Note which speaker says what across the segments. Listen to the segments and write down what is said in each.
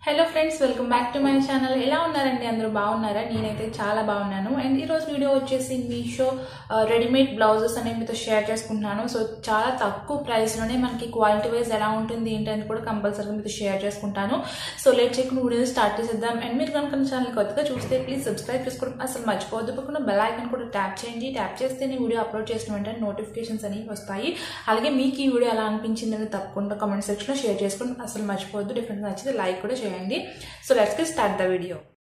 Speaker 1: hello friends welcome back to my channel ఎలా ఉన్నారండి అందరూ బాగున్నారా నేనైతే చాలా బాగున్నాను అండ్ ఈరోజు వీడియో వచ్చేసి మీషో రెడీమేడ్ బ్లౌజెస్ అనేవి మీతో షేర్ చేసుకుంటున్నాను సో చాలా తక్కువ ప్రైస్లోనే మనకి క్వాలిటీ వైజ్ ఎలా ఉంటుంది ఏంటని కూడా కంపల్సరీగా మీతో షేర్ చేసుకుంటాను సో లేట్ చేయకుండా వీడియో స్టార్ట్ చేసేద్దాం అండ్ మీరు కనుక నా ఛానల్ కొత్తగా చూస్తే ప్లీజ్ సబ్స్క్రైబ్ చేసుకోవడం అసలు మర్చిపోవద్దు పక్కన బెల్ ఐకాన్ కూడా ట్యాప్ చేయండి ట్యాప్ చేస్తే నేను వీడియో అప్లోడ్ చేసిన వెంటనే నోటిఫికేషన్స్ అనేవి వస్తాయి అలాగే మీకు ఈ వీడియో ఎలా అనిపించింది అనేది తప్పకుండా కామెంట్ సెక్షన్లో షేర్ చేసుకోండి అసలు మర్చిపోవద్దు డిఫరెంట్ నచ్చితే లైక్ కూడా చేయండి so let's get start the video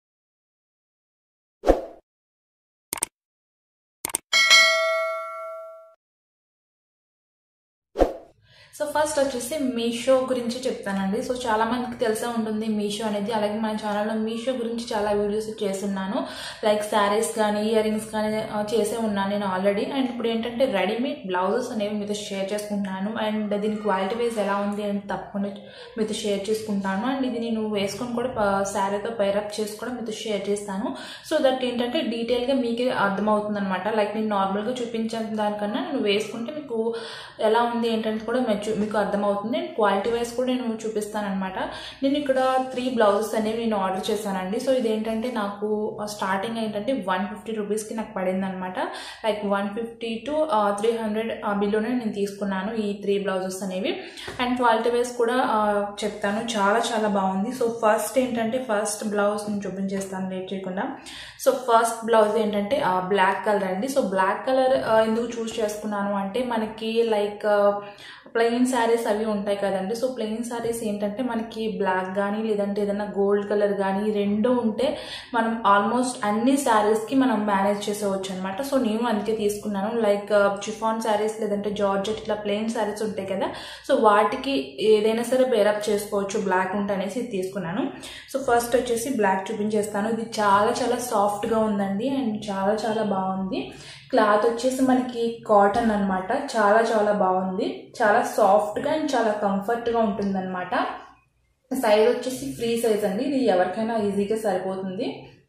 Speaker 1: so first వచ్చేసి మీషో గురించి చెప్తానండి సో చాలా మందికి తెలిసే ఉంటుంది మీషో అనేది అలాగే మన ఛానల్లో మీషో గురించి చాలా వీడియోస్ చేస్తున్నాను లైక్ శారీస్ కానీ ఇయర్ రింగ్స్ కానీ ఆ, చేసే ఉన్నాను నేను ఆల్రెడీ అండ్ ఇప్పుడు ఏంటంటే రెడీమేడ్ బ్లౌజెస్ అనేవి మీతో షేర్ చేసుకుంటున్నాను అండ్ దీని క్వాలిటీ వైజ్ ఎలా ఉంది అని తప్పకుండా మీతో షేర్ చేసుకుంటాను అండ్ ఇది నేను వేసుకొని కూడా శారీతో పైరప్ చేసి కూడా మీతో షేర్ చేస్తాను సో దట్ ఏంటంటే డీటెయిల్గా మీకే అర్థమవుతుంది అనమాట లైక్ నేను నార్మల్గా చూపించిన దానికన్నా నేను వేసుకుంటే మీకు ఎలా ఉంది ఏంటంటే కూడా మెచ్చు మీకు అర్థమవుతుంది అండ్ క్వాలిటీ వైజ్ కూడా నేను చూపిస్తాను అనమాట నేను ఇక్కడ త్రీ బ్లౌజెస్ అనేవి నేను ఆర్డర్ చేశానండి సో ఇదేంటంటే నాకు స్టార్టింగ్ ఏంటంటే వన్ ఫిఫ్టీ రూపీస్కి నాకు పడింది అనమాట like one fifty to three hundred బిలోనే నేను తీసుకున్నాను ఈ త్రీ బ్లౌజెస్ అనేవి అండ్ క్వాలిటీ వైజ్ కూడా ఆ, చెప్తాను చాలా చాలా బాగుంది సో ఫస్ట్ ఏంటంటే ఫస్ట్ బ్లౌజ్ నేను చూపించేస్తాను లేట్ చేయకుండా సో ఫస్ట్ బ్లౌజ్ ఏంటంటే బ్లాక్ కలర్ అండి సో బ్లాక్ కలర్ ఎందుకు చూస్ చేసుకున్నాను అంటే మనకి లైక్ ప్లెయిన్ శారీస్ అవి ఉంటాయి కదండి సో ప్లెయిన్ శారీస్ ఏంటంటే మనకి బ్లాక్ కానీ లేదంటే ఏదైనా గోల్డ్ కలర్ కానీ రెండు ఉంటే మనం ఆల్మోస్ట్ అన్ని శారీస్కి మనం మేనేజ్ చేసేవచ్చు అనమాట సో నేను అందుకే తీసుకున్నాను లైక్ చిఫాన్ శారీస్ లేదంటే జార్జెట్ ఇట్లా ప్లెయిన్ శారీస్ ఉంటాయి కదా సో వాటికి ఏదైనా సరే పేరప్ చేసుకోవచ్చు బ్లాక్ ఉంటే అనేసి ఇది తీసుకున్నాను సో ఫస్ట్ వచ్చేసి బ్లాక్ చూపించేస్తాను ఇది చాలా చాలా సాఫ్ట్గా ఉందండి అండ్ చాలా చాలా బాగుంది క్లాత్ వచ్చేసి మనకి కాటన్ అన్నమాట చాలా చాలా బాగుంది చాలా సాఫ్ట్గా అండ్ చాలా కంఫర్ట్గా ఉంటుంది అనమాట సైజ్ వచ్చేసి ఫ్రీ సైజ్ అండి ఇది ఎవరికైనా ఈజీగా సరిపోతుంది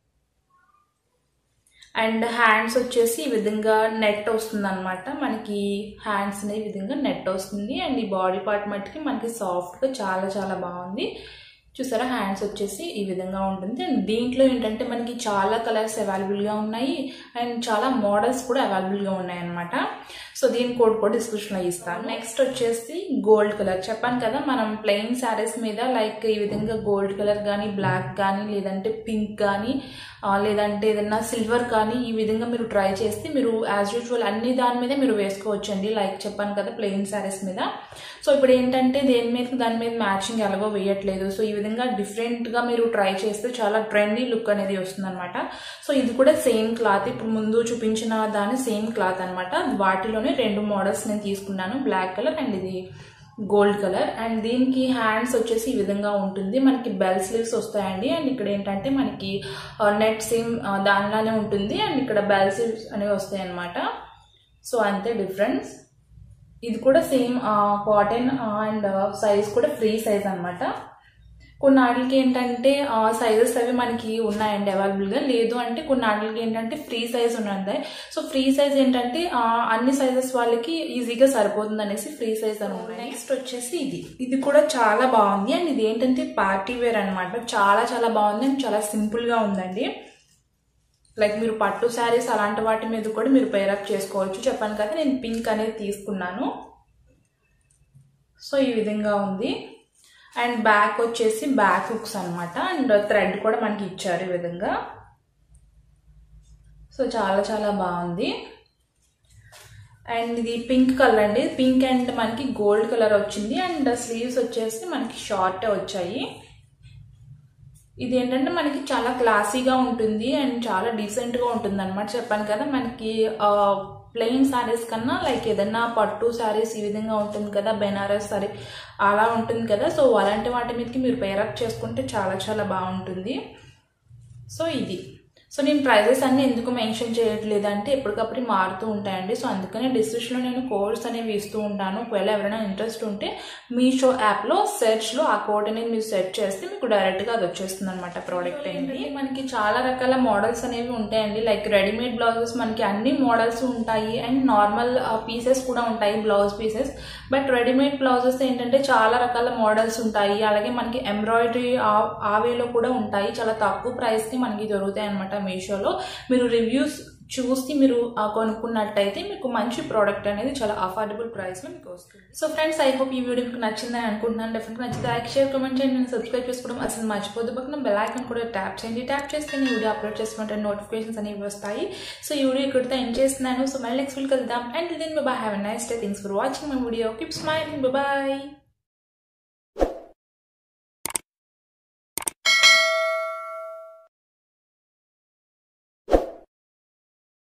Speaker 1: అండ్ హ్యాండ్స్ వచ్చేసి ఈ విధంగా నెట్ వస్తుంది అనమాట మనకి హ్యాండ్స్ ఈ విధంగా నెట్ వస్తుంది అండ్ ఈ బాడీ పార్ట్ మట్టుకి మనకి సాఫ్ట్గా చాలా చాలా బాగుంది చూసారా హ్యాండ్స్ వచ్చేసి ఈ విధంగా ఉంటుంది అండ్ దీంట్లో ఏంటంటే మనకి చాలా కలర్స్ అవైలబుల్గా ఉన్నాయి అండ్ చాలా మోడల్స్ కూడా అవైలబుల్గా ఉన్నాయి అనమాట సో దీని కోడ్ కూడా డిస్క్రిప్షన్లో ఇస్తాను నెక్స్ట్ వచ్చేసి గోల్డ్ కలర్ చెప్పాను కదా మనం ప్లెయిన్ శారీస్ మీద లైక్ ఈ విధంగా గోల్డ్ కలర్ కానీ బ్లాక్ కానీ లేదంటే పింక్ కానీ ఆ, లేదంటే ఏదైనా సిల్వర్ కానీ ఈ విధంగా మీరు ట్రై చేస్తే మీరు యాజ్ యూజువల్ అన్ని దాని మీద మీరు వేసుకోవచ్చండి లైక్ చెప్పాను కదా ప్లెయిన్ శారీస్ మీద సో ఇప్పుడు ఏంటంటే దేని మీద దాని మీద మ్యాచింగ్ ఎలాగో వేయట్లేదు సో ఈ విధంగా డిఫరెంట్గా మీరు ట్రై చేస్తే చాలా ట్రెండీ లుక్ అనేది వస్తుంది అనమాట సో ఇది కూడా సేమ్ క్లాత్ ఇప్పుడు ముందు చూపించిన దాని సేమ్ క్లాత్ అనమాట వాటిలోనే రెండు మోడల్స్ నేను తీసుకున్నాను బ్లాక్ కలర్ అండ్ ఇది గోల్డ్ కలర్ అండ్ దీనికి హ్యాండ్స్ వచ్చేసి ఈ విధంగా ఉంటుంది మనకి బెల్ స్లీవ్స్ వస్తాయండి అండ్ ఇక్కడ ఏంటంటే మనకి నెట్ సేమ్ దానిలానే ఉంటుంది అండ్ ఇక్కడ బెల్ స్లీవ్స్ అనేవి వస్తాయి అనమాట సో అంతే డిఫరెన్స్ ఇది కూడా సేమ్ కాటన్ అండ్ సైజ్ కూడా ఫ్రీ సైజ్ అనమాట కొన్ని ఆటలకి ఏంటంటే సైజెస్ అవి మనకి ఉన్నాయండి అవైలబుల్గా లేదు అంటే కొన్ని ఆటలకి ఏంటంటే ఫ్రీ సైజ్ ఉన్నది సో ఫ్రీ సైజ్ ఏంటంటే ఆ, అన్ని సైజెస్ వాళ్ళకి ఈజీగా సరిపోతుంది అనేసి ఫ్రీ సైజ్ అని ఉన్నాయి నెక్స్ట్ వచ్చేసి ఇది ఇది కూడా చాలా బాగుంది అండ్ ఇది ఏంటంటే పార్టీ వేర్ అనమాట చాలా చాలా బాగుంది అండ్ చాలా సింపుల్గా ఉందండి లైక్ మీరు పట్టు శారీస్ అలాంటి వాటి మీద కూడా మీరు పేరప్ చేసుకోవచ్చు చెప్పాను కదా నేను పింక్ అనేది తీసుకున్నాను సో ఈ విధంగా ఉంది అండ్ బ్యాక్ వచ్చేసి బ్యాక్ హుక్స్ అనమాట అండ్ థ్రెడ్ కూడా మనకి ఇచ్చారు ఈ విధంగా సో చాలా చాలా బాగుంది అండ్ ఇది పింక్ కలర్ అండి పింక్ అండ్ మనకి గోల్డ్ కలర్ వచ్చింది అండ్ స్లీవ్స్ వచ్చేసి మనకి షార్ట్ వచ్చాయి ఇది ఏంటంటే మనకి చాలా క్లాసీగా ఉంటుంది అండ్ చాలా డీసెంట్గా ఉంటుంది అనమాట చెప్పాను కదా మనకి ప్లెయిన్ శారీస్ కన్నా లైక్ ఏదన్నా పట్టు శారీస్ ఈ విధంగా ఉంటుంది కదా బెనారస్ సారీ అలా ఉంటుంది కదా సో అలాంటి వాటి మీదకి మీరు పేరప్ చేసుకుంటే చాలా చాలా బాగుంటుంది సో ఇది సో నేను ప్రైజెస్ అన్ని ఎందుకు మెన్షన్ చేయట్లేదు అంటే ఎప్పటికప్పుడు మారుతూ ఉంటాయండి సో అందుకనే డిస్క్రిప్షన్లో నేను కోడ్స్ అనేవి ఇస్తూ ఉంటాను ఒకవేళ ఎవరైనా ఇంట్రెస్ట్ ఉంటే మీషో యాప్లో సెర్చ్లో ఆ కోడ్ అనేది మీరు సెర్చ్ చేస్తే మీకు డైరెక్ట్గా అది వచ్చేస్తుంది అనమాట ప్రోడక్ట్ ఏంటి మనకి చాలా రకాల మోడల్స్ అనేవి ఉంటాయండి లైక్ రెడీమేడ్ బ్లౌజెస్ మనకి అన్ని మోడల్స్ ఉంటాయి అండ్ నార్మల్ పీసెస్ కూడా ఉంటాయి blouse pieces but readymade blouses ఏంటంటే చాలా రకాల మోడల్స్ ఉంటాయి అలాగే మనకి ఎంబ్రాయిడరీ ఆ వేలో కూడా ఉంటాయి చాలా తక్కువ ప్రైస్కి మనకి దొరుకుతాయి అనమాట మీషోలో మీరు రివ్యూస్ చూసి మీరు ఆ, కొనుక్కున్నట్టయితే మీకు మంచి ప్రోడక్ట్ అనేది చాలా అఫోర్డబుల్ ప్రైస్లో మీకు వస్తుంది సో ఫ్రెండ్స్ ఐ హోప్ ఈ వీడియో మీకు నచ్చిందని అనుకుంటున్నాను డెఫినెట్గా నచ్చితే లైక్ షేర్ కామెంట్ చేయండి నేను సబ్స్క్రైబ్ చేసుకోవడం అసలు మర్చిపోద్దు పక్కన బెల్ ఐకాన్ కూడా ట్యాప్ చేయండి ట్యాప్ చేస్తే నేను వీడియో అప్లోడ్ చేసుకుంటే నోటిఫికేషన్స్ అనేవి వస్తాయి సో ఈ వీడియో ఇక్కడితో ఎండ్ చేస్తున్నాను సో మళ్ళీ నెక్స్ట్ వీక్ వెళ్దాం and then bye have a nice day thanks for watching my video keep smiling bye